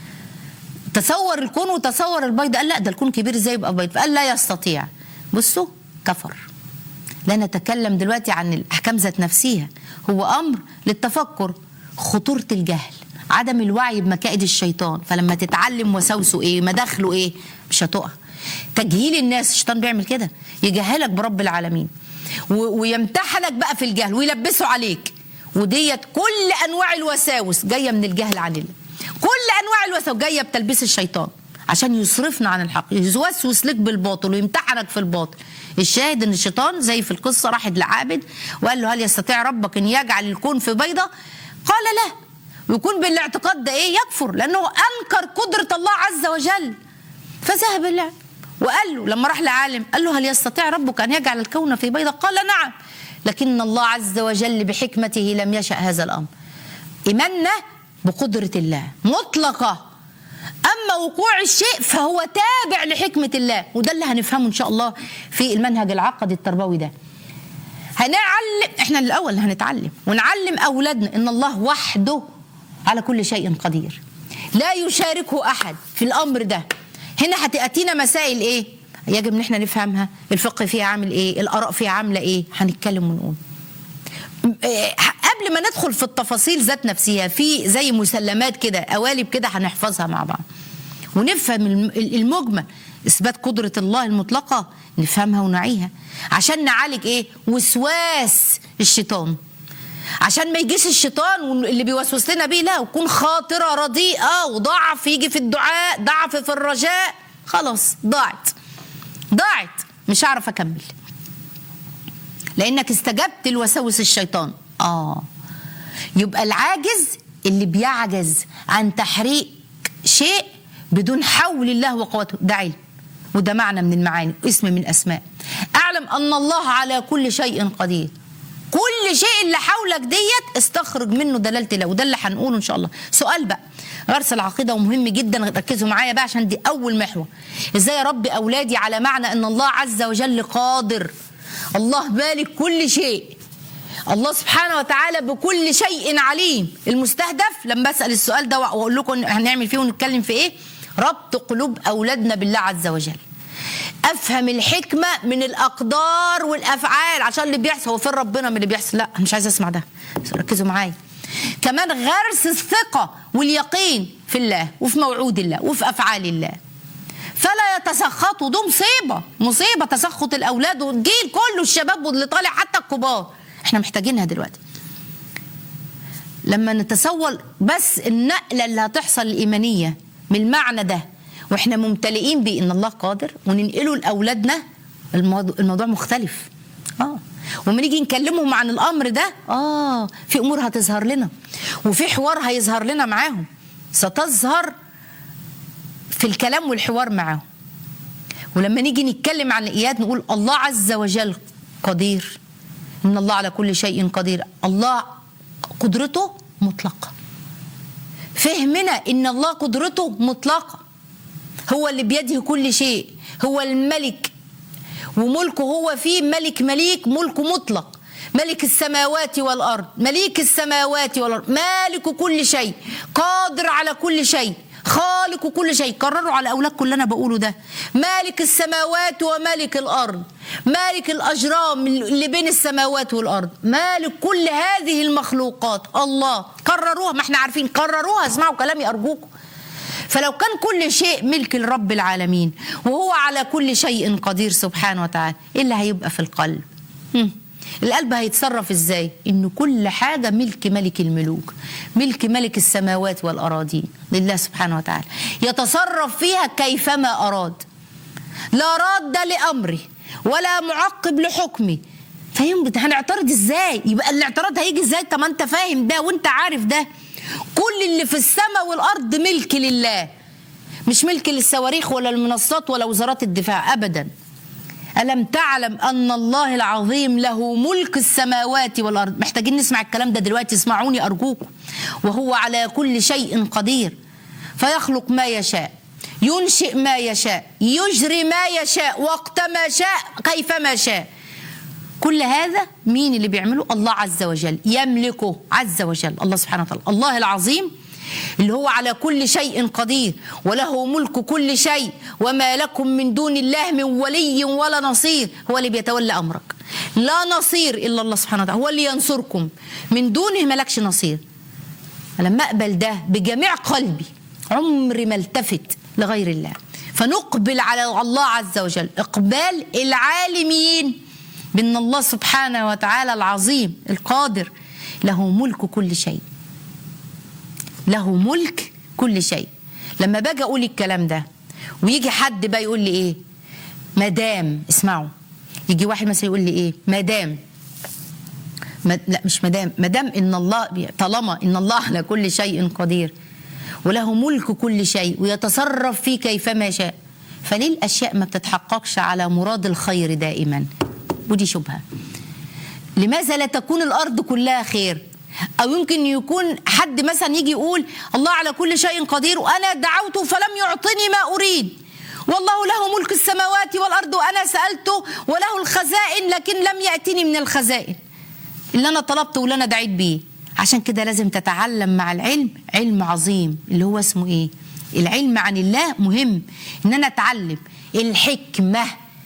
تصور الكون وتصور البيض قال لا ده الكون كبير ازاي يبقى بيض فقال لا يستطيع بصوا كفر لا نتكلم دلوقتي عن الاحكام ذات نفسها هو امر للتفكر خطوره الجهل عدم الوعي بمكائد الشيطان فلما تتعلم وسوسه ايه مداخله ايه مش هتقع تجهيل الناس الشيطان بيعمل كده يجهلك برب العالمين و- ويمتحنك بقى في الجهل ويلبسه عليك وديت كل انواع الوساوس جايه من الجهل عن الله كل انواع الوساوس جايه بتلبيس الشيطان عشان يصرفنا عن الحق يوسوس لك بالباطل ويمتحنك في الباطل الشاهد ان الشيطان زي في القصه راح لعابد وقال له هل يستطيع ربك ان يجعل الكون في بيضه قال لا ويكون بالاعتقاد ده ايه يكفر لانه انكر قدره الله عز وجل فذهب الله وقال له لما راح لعالم قال له هل يستطيع ربك ان يجعل الكون في بيضة قال نعم لكن الله عز وجل بحكمته لم يشأ هذا الامر ايماننا بقدره الله مطلقه اما وقوع الشيء فهو تابع لحكمه الله وده اللي هنفهمه ان شاء الله في المنهج العقدي التربوي ده هنعلم احنا الاول هنتعلم ونعلم اولادنا ان الله وحده على كل شيء قدير لا يشاركه احد في الامر ده هنا هتاتينا مسائل ايه يجب ان احنا نفهمها الفقه فيها عامل ايه الاراء فيها عامله ايه هنتكلم ونقول إيه، قبل ما ندخل في التفاصيل ذات نفسها في زي مسلمات كده قوالب كده هنحفظها مع بعض ونفهم الم- المجمل اثبات قدره الله المطلقه نفهمها ونعيها عشان نعالج ايه وسواس الشيطان عشان ما يجيش الشيطان واللي بيوسوس لنا بيه لا ويكون خاطره رديئه وضعف يجي في الدعاء ضعف في الرجاء خلاص ضاعت ضاعت مش هعرف اكمل لانك استجبت لوساوس الشيطان اه يبقى العاجز اللي بيعجز عن تحريك شيء بدون حول الله وقوته ده علم وده معنى من المعاني اسم من اسماء اعلم ان الله على كل شيء قدير كل شيء اللي حولك ديت استخرج منه دلاله الله وده اللي هنقوله ان شاء الله سؤال بقى غرس العقيده ومهم جدا ركزوا معايا بقى عشان دي اول محور ازاي اربي اولادي على معنى ان الله عز وجل قادر الله مالك كل شيء الله سبحانه وتعالى بكل شيء عليم المستهدف لما بسال السؤال ده واقول لكم هنعمل فيه ونتكلم في ايه ربط قلوب اولادنا بالله عز وجل افهم الحكمه من الاقدار والافعال عشان اللي بيحصل هو فين ربنا من اللي بيحصل لا أنا مش عايزه اسمع ده بس ركزوا معايا كمان غرس الثقه واليقين في الله وفي موعود الله وفي افعال الله فلا يتسخطوا ده مصيبه مصيبه تسخط الاولاد والجيل كله الشباب واللي طالع حتى الكبار احنا محتاجينها دلوقتي لما نتصور بس النقله اللي هتحصل الايمانيه من المعنى ده واحنا ممتلئين بان الله قادر وننقله لاولادنا الموضوع, الموضوع مختلف اه وما نيجي نكلمهم عن الامر ده اه في امور هتظهر لنا وفي حوار هيظهر لنا معاهم ستظهر في الكلام والحوار معاهم ولما نيجي نتكلم عن الايات نقول الله عز وجل قدير ان الله على كل شيء قدير الله قدرته مطلقه فهمنا ان الله قدرته مطلقه هو اللي بيده كل شيء هو الملك وملكه هو فيه ملك مليك ملكه مطلق ملك السماوات والارض مليك السماوات والارض مالك كل شيء قادر على كل شيء خالق كل شيء كرروا على اولادكم اللي انا بقوله ده مالك السماوات ومالك الارض مالك الاجرام اللي بين السماوات والارض مالك كل هذه المخلوقات الله كرروها ما احنا عارفين كرروها اسمعوا كلامي ارجوكم فلو كان كل شيء ملك لرب العالمين وهو على كل شيء قدير سبحانه وتعالى ايه اللي هيبقى في القلب هم. القلب هيتصرف ازاي ان كل حاجه ملك ملك الملوك ملك ملك السماوات والاراضين لله سبحانه وتعالى يتصرف فيها كيفما اراد لا راد لامره ولا معقب لحكمه فاهم هنعترض ازاي يبقى الاعتراض هيجي ازاي طب ما انت فاهم ده وانت عارف ده كل اللي في السماء والارض ملك لله مش ملك للصواريخ ولا المنصات ولا وزارات الدفاع ابدا ألم تعلم أن الله العظيم له ملك السماوات والأرض محتاجين نسمع الكلام ده دلوقتي اسمعوني أرجوكم وهو على كل شيء قدير فيخلق ما يشاء ينشئ ما يشاء يجري ما يشاء وقت ما شاء كيفما شاء كل هذا مين اللي بيعمله الله عز وجل يملكه عز وجل الله سبحانه وتعالى الله العظيم اللي هو على كل شيء قدير وله ملك كل شيء وما لكم من دون الله من ولي ولا نصير هو اللي بيتولى امرك لا نصير الا الله سبحانه وتعالى هو اللي ينصركم من دونه ملكش نصير لما اقبل ده بجميع قلبي عمري ما التفت لغير الله فنقبل على الله عز وجل اقبال العالمين بان الله سبحانه وتعالى العظيم القادر له ملك كل شيء له ملك كل شيء لما باجي اقول الكلام ده ويجي حد بقى يقول لي ايه مدام اسمعوا يجي واحد مثلا يقول لي ايه مدام ما لا مش مدام مدام ان الله طالما ان الله على كل شيء قدير وله ملك كل شيء ويتصرف فيه كيفما شاء فليه الاشياء ما بتتحققش على مراد الخير دائما ودي شبهه لماذا لا تكون الارض كلها خير او يمكن يكون حد مثلا يجي يقول الله على كل شيء قدير وانا دعوته فلم يعطني ما اريد والله له ملك السماوات والارض وانا سالته وله الخزائن لكن لم ياتني من الخزائن اللي انا طلبته واللي انا دعيت بيه عشان كده لازم تتعلم مع العلم علم عظيم اللي هو اسمه ايه العلم عن الله مهم ان انا اتعلم الحكمه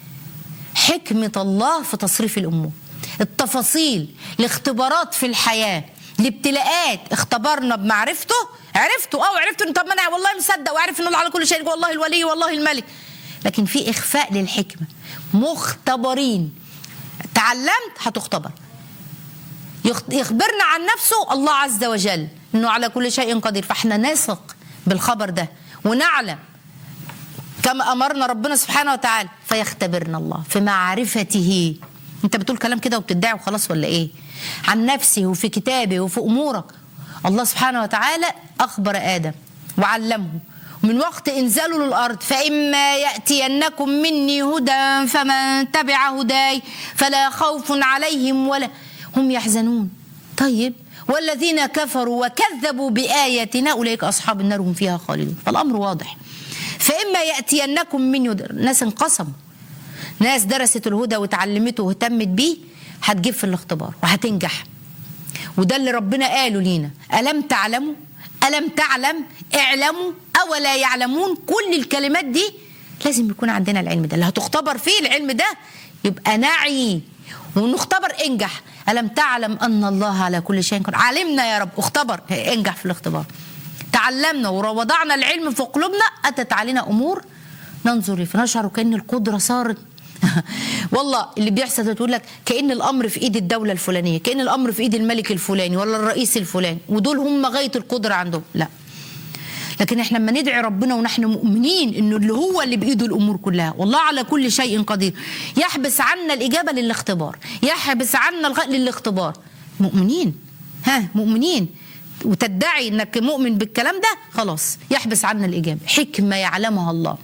حكمه الله في تصريف الامور التفاصيل الاختبارات في الحياه الابتلاءات اختبرنا بمعرفته عرفته اه وعرفت انه طب ما انا والله مصدق وعارف انه على كل شيء والله الولي والله الملك لكن في اخفاء للحكمه مختبرين تعلمت هتختبر يخبرنا عن نفسه الله عز وجل انه على كل شيء قدير فاحنا نثق بالخبر ده ونعلم كما امرنا ربنا سبحانه وتعالى فيختبرنا الله في معرفته انت بتقول كلام كده وبتدعي وخلاص ولا ايه عن نفسه وفي كتابه وفي امورك الله سبحانه وتعالى اخبر ادم وعلمه من وقت انزاله للارض فاما ياتينكم مني هدى فمن تبع هداي فلا خوف عليهم ولا هم يحزنون طيب والذين كفروا وكذبوا باياتنا اولئك اصحاب النار هم فيها خالدون فالامر واضح فاما ياتينكم مني هدى ناس انقسموا ناس درست الهدى وتعلمته واهتمت بيه هتجيب في الاختبار وهتنجح وده اللي ربنا قاله لينا ألم تعلموا ألم تعلم اعلموا أولا يعلمون كل الكلمات دي لازم يكون عندنا العلم ده اللي هتختبر فيه العلم ده يبقى نعي ونختبر انجح ألم تعلم أن الله على كل شيء قدير علمنا يا رب اختبر انجح في الاختبار تعلمنا ووضعنا العلم في قلوبنا أتت علينا أمور ننظر فنشعر كأن القدرة صارت والله اللي بيحصل تقول لك كان الامر في ايد الدوله الفلانيه كان الامر في ايد الملك الفلاني ولا الرئيس الفلاني ودول هم غايه القدره عندهم لا لكن احنا لما ندعي ربنا ونحن مؤمنين انه اللي هو اللي بايده الامور كلها والله على كل شيء قدير يحبس عنا الاجابه للاختبار يحبس عنا الغاء للاختبار مؤمنين ها مؤمنين وتدعي انك مؤمن بالكلام ده خلاص يحبس عنا الاجابه حكمه يعلمها الله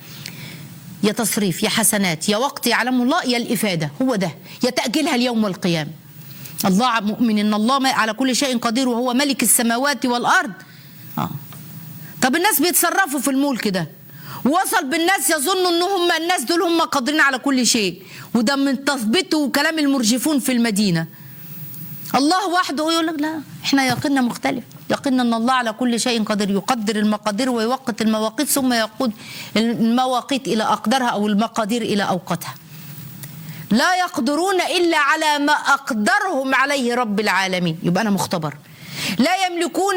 يا تصريف يا حسنات يا وقت يعلم الله يا الإفادة هو ده يا تأجيلها اليوم والقيامة الله مؤمن إن الله على كل شيء قدير وهو ملك السماوات والأرض آه. طب الناس بيتصرفوا في الملك ده وصل بالناس يظنوا ان هم الناس دول هم قادرين على كل شيء وده من تثبيته وكلام المرجفون في المدينه الله وحده يقول لك لا احنا يقيننا مختلف يقيننا ان الله على كل شيء قدير يقدر المقادير ويوقت المواقيت ثم يقود المواقيت الى اقدارها او المقادير الى اوقاتها لا يقدرون الا على ما اقدرهم عليه رب العالمين يبقى انا مختبر لا يملكون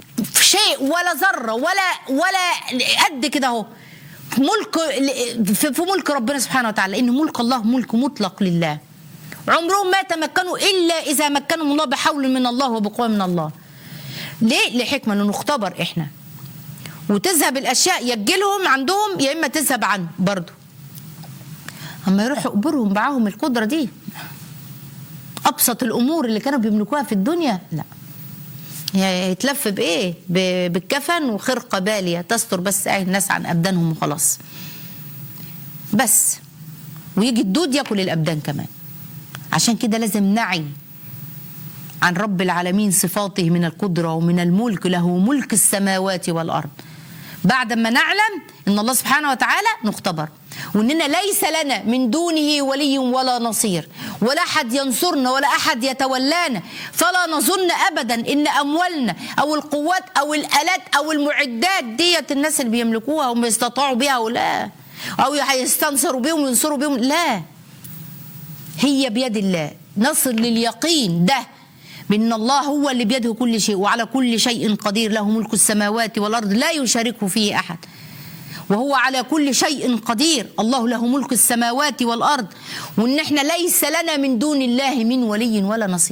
شيء ولا ذره ولا ولا قد كده اهو ملك في ملك ربنا سبحانه وتعالى ان ملك الله ملك مطلق لله عمرهم ما تمكنوا الا اذا مكنهم الله بحول من الله وبقوه من الله ليه لحكمه انه نختبر احنا وتذهب الاشياء يجلهم عندهم يا اما تذهب عنه برضه اما يروحوا يقبرهم معاهم القدره دي ابسط الامور اللي كانوا بيملكوها في الدنيا لا يتلف بايه بالكفن وخرقه باليه تستر بس اهل الناس عن ابدانهم وخلاص بس ويجي الدود ياكل الابدان كمان عشان كده لازم نعي عن رب العالمين صفاته من القدرة ومن الملك له ملك السماوات والأرض بعد ما نعلم ان الله سبحانه وتعالى نختبر واننا ليس لنا من دونه ولي ولا نصير ولا احد ينصرنا ولا احد يتولانا فلا نظن ابدا ان اموالنا او القوات او الالات او المعدات ديت الناس اللي بيملكوها هم يستطيعوا بها ولا او هيستنصروا بهم وينصروا بهم لا هي بيد الله نصل لليقين ده بأن الله هو اللي بيده كل شيء وعلى كل شيء قدير له ملك السماوات والأرض لا يشاركه فيه أحد وهو على كل شيء قدير الله له ملك السماوات والأرض وإن احنا ليس لنا من دون الله من ولي ولا نصير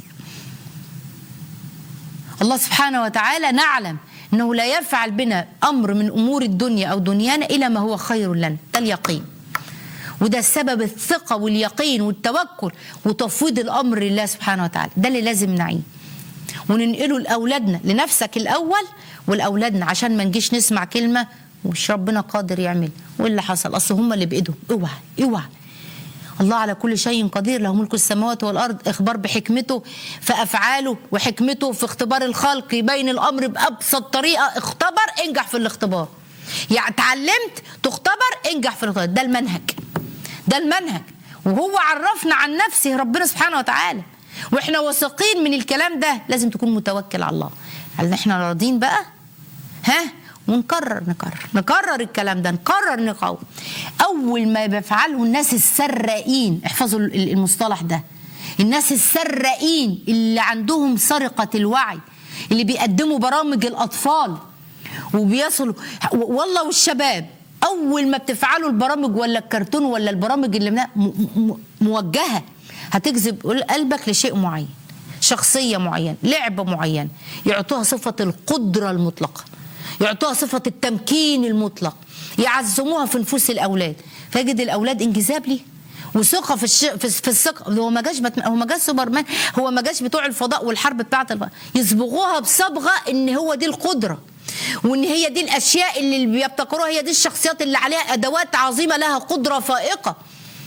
الله سبحانه وتعالى نعلم أنه لا يفعل بنا أمر من أمور الدنيا أو دنيانا إلى ما هو خير لنا ده اليقين وده السبب الثقة واليقين والتوكل وتفويض الأمر لله سبحانه وتعالى ده اللي لازم نعيه وننقله لأولادنا لنفسك الأول ولأولادنا عشان ما نجيش نسمع كلمة ومش ربنا قادر يعمل وايه اللي حصل اصل هم اللي بايدهم اوعى اوعى الله على كل شيء قدير له ملك السماوات والارض اخبار بحكمته في افعاله وحكمته في اختبار الخلق يبين الامر بابسط طريقه اختبر انجح في الاختبار يعني اتعلمت تختبر انجح في الاختبار ده المنهج ده المنهج وهو عرفنا عن نفسه ربنا سبحانه وتعالى واحنا واثقين من الكلام ده لازم تكون متوكل على الله هل احنا راضين بقى ها ونكرر نكرر نكرر الكلام ده نكرر نقاوم اول ما بيفعله الناس السراقين احفظوا المصطلح ده الناس السراقين اللي عندهم سرقه الوعي اللي بيقدموا برامج الاطفال وبيصلوا والله والشباب اول ما بتفعلوا البرامج ولا الكرتون ولا البرامج اللي موجهه هتجذب قلبك لشيء معين شخصيه معينه لعبه معينه يعطوها صفه القدره المطلقه يعطوها صفة التمكين المطلق يعزموها في نفوس الأولاد فيجد الأولاد انجذاب ليه وثقه في الش... في, في الثقه هو ما جاش بت... هو ما جاش سوبرمان هو ما جاش بتوع الفضاء والحرب بتاعه الفضاء يصبغوها بصبغه ان هو دي القدره وان هي دي الاشياء اللي بيبتكروها هي دي الشخصيات اللي عليها ادوات عظيمه لها قدره فائقه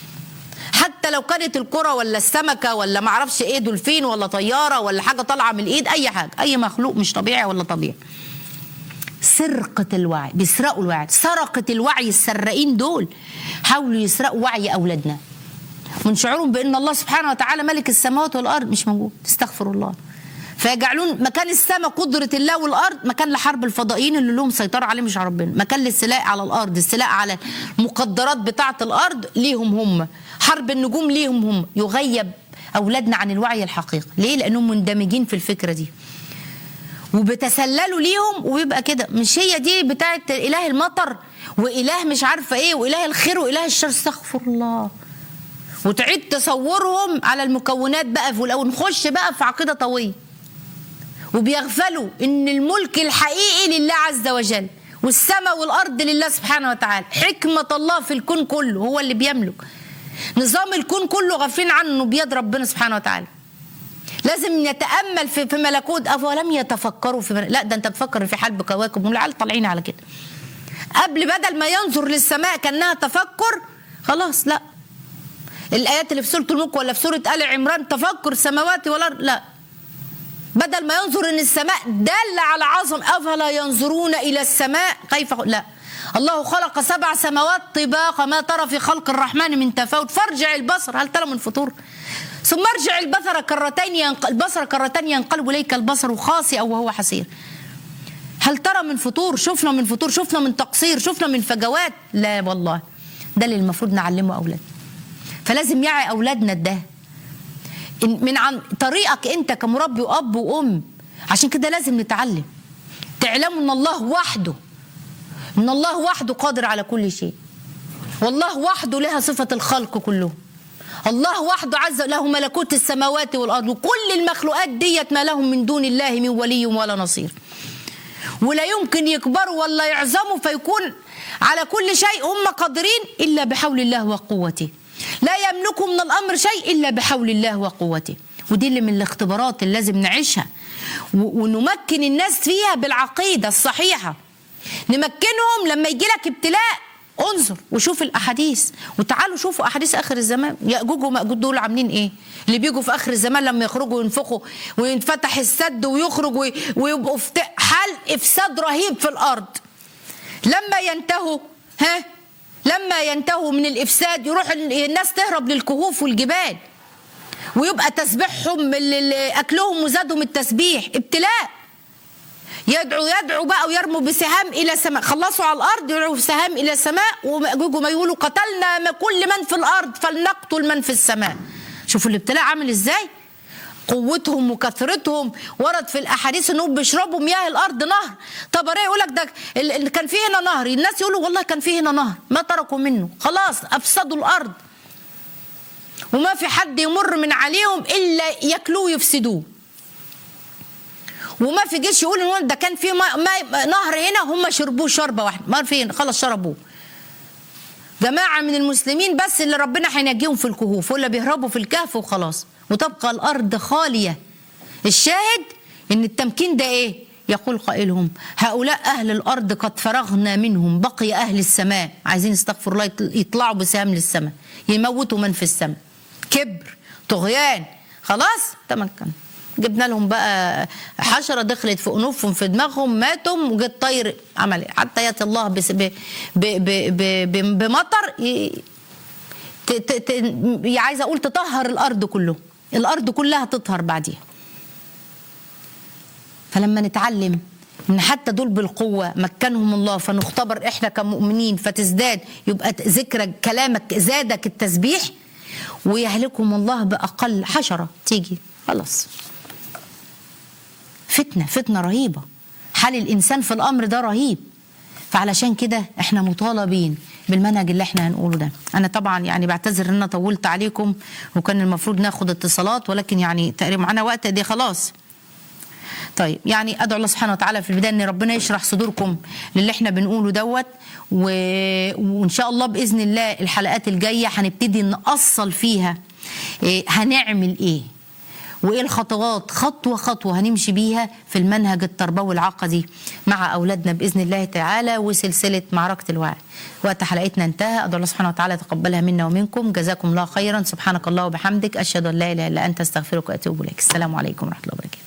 حتى لو كانت الكرة ولا السمكة ولا معرفش ايه دولفين ولا طيارة ولا حاجة طالعة من الايد اي حاجة اي مخلوق مش طبيعي ولا طبيعي سرقة الوعي بيسرقوا الوعي سرقة الوعي السراقين دول حاولوا يسرقوا وعي أولادنا من شعورهم بأن الله سبحانه وتعالى ملك السماوات والأرض مش موجود استغفر الله فيجعلون مكان السماء قدرة الله والأرض مكان لحرب الفضائيين اللي لهم سيطرة عليه مش ربنا مكان للسلاء على الأرض السلاء على المقدرات بتاعة الأرض ليهم هم حرب النجوم ليهم هم يغيب أولادنا عن الوعي الحقيقي ليه لأنهم مندمجين في الفكرة دي وبتسللوا ليهم ويبقى كده مش هي دي بتاعت اله المطر واله مش عارفه ايه واله الخير واله الشر استغفر الله وتعيد تصورهم على المكونات بقى ولو نخش بقى في عقيده طويله وبيغفلوا ان الملك الحقيقي لله عز وجل والسماء والارض لله سبحانه وتعالى حكمه الله في الكون كله هو اللي بيملك نظام الكون كله غافلين عنه بيد ربنا سبحانه وتعالى لازم نتامل في في ملكوت افولم يتفكروا في ملكوت. لا ده انت تفكر في حلب كواكب والعيال طالعين على كده قبل بدل ما ينظر للسماء كانها تفكر خلاص لا الايات اللي في سوره الملك ولا في سوره ال عمران تفكر السماوات والارض لا بدل ما ينظر ان السماء دالة على عظم افلا ينظرون الى السماء كيف لا الله خلق سبع سماوات طباقا ما ترى في خلق الرحمن من تفاوت فارجع البصر هل ترى من فطور ثم ارجع البصر كرتين ينقل البصر كرتين ينقلب اليك البصر خاسئا وهو حسير هل ترى من فطور شفنا من فطور شفنا من تقصير شفنا من فجوات لا والله ده اللي المفروض نعلمه اولادنا فلازم يعي اولادنا ده من عن طريقك انت كمربي واب وام عشان كده لازم نتعلم تعلموا ان الله وحده ان الله وحده قادر على كل شيء والله وحده لها صفه الخلق كلهم الله وحده عز له ملكوت السماوات والارض وكل المخلوقات ديت ما لهم من دون الله من ولي ولا نصير ولا يمكن يكبروا ولا يعظموا فيكون على كل شيء هم قادرين الا بحول الله وقوته لا يملكوا من الامر شيء الا بحول الله وقوته ودي اللي من الاختبارات اللي لازم نعيشها ونمكن الناس فيها بالعقيده الصحيحه نمكنهم لما يجي لك ابتلاء انظر وشوف الاحاديث وتعالوا شوفوا احاديث اخر الزمان ياجوج وماجوج دول عاملين ايه اللي بيجوا في اخر الزمان لما يخرجوا وينفخوا وينفتح السد ويخرج ويبقوا في حال افساد رهيب في الارض لما ينتهوا ها لما ينتهوا من الافساد يروح الناس تهرب للكهوف والجبال ويبقى تسبيحهم اكلهم وزادهم التسبيح ابتلاء يدعو يدعو بقى ويرموا بسهام الى السماء خلصوا على الارض يدعوا بسهام الى السماء ومأجوج ما يقولوا قتلنا ما كل من في الارض فلنقتل من في السماء شوفوا الابتلاء عامل ازاي قوتهم وكثرتهم ورد في الاحاديث انهم بيشربوا مياه الارض نهر طب ايه يقول لك ده كان في هنا نهر الناس يقولوا والله كان في هنا نهر ما تركوا منه خلاص افسدوا الارض وما في حد يمر من عليهم الا ياكلوه ويفسدوه وما في جيش يقول ان ده كان في ما ما نهر هنا هم شربوه شربه واحده ما فين خلاص شربوه جماعة من المسلمين بس اللي ربنا هينجيهم في الكهوف ولا بيهربوا في الكهف وخلاص وتبقى الأرض خالية الشاهد إن التمكين ده إيه يقول قائلهم هؤلاء أهل الأرض قد فرغنا منهم بقي أهل السماء عايزين يستغفر الله يطلعوا بسهام للسماء يموتوا من في السماء كبر طغيان خلاص تمكن جبنا لهم بقى حشره دخلت في انوفهم في دماغهم ماتوا وجت طير عمل إيه؟ حتى ياتي الله بس ب ب ب ب ب بمطر ي- ت- ت- ت- عايزه اقول تطهر الارض كله الارض كلها تطهر بعديها فلما نتعلم ان حتى دول بالقوه مكنهم الله فنختبر احنا كمؤمنين فتزداد يبقى ذكرك كلامك زادك التسبيح ويهلكهم الله باقل حشره تيجي خلاص فتنه فتنه رهيبه حال الانسان في الامر ده رهيب فعلشان كده احنا مطالبين بالمنهج اللي احنا هنقوله ده انا طبعا يعني بعتذر ان انا طولت عليكم وكان المفروض ناخد اتصالات ولكن يعني تقريبا معانا وقت دي خلاص طيب يعني ادعو الله سبحانه وتعالى في البدايه ان ربنا يشرح صدوركم للي احنا بنقوله دوت و... وان شاء الله باذن الله الحلقات الجايه هنبتدي نأصل فيها إيه هنعمل ايه وايه الخطوات خطوه خطوه هنمشي بيها في المنهج التربوي العقدي مع اولادنا باذن الله تعالى وسلسله معركه الوعي. وقت حلقتنا انتهى ادعو الله سبحانه وتعالى يتقبلها منا ومنكم جزاكم الله خيرا سبحانك الله وبحمدك اشهد ان لا اله الا انت استغفرك واتوب اليك السلام عليكم ورحمه الله وبركاته.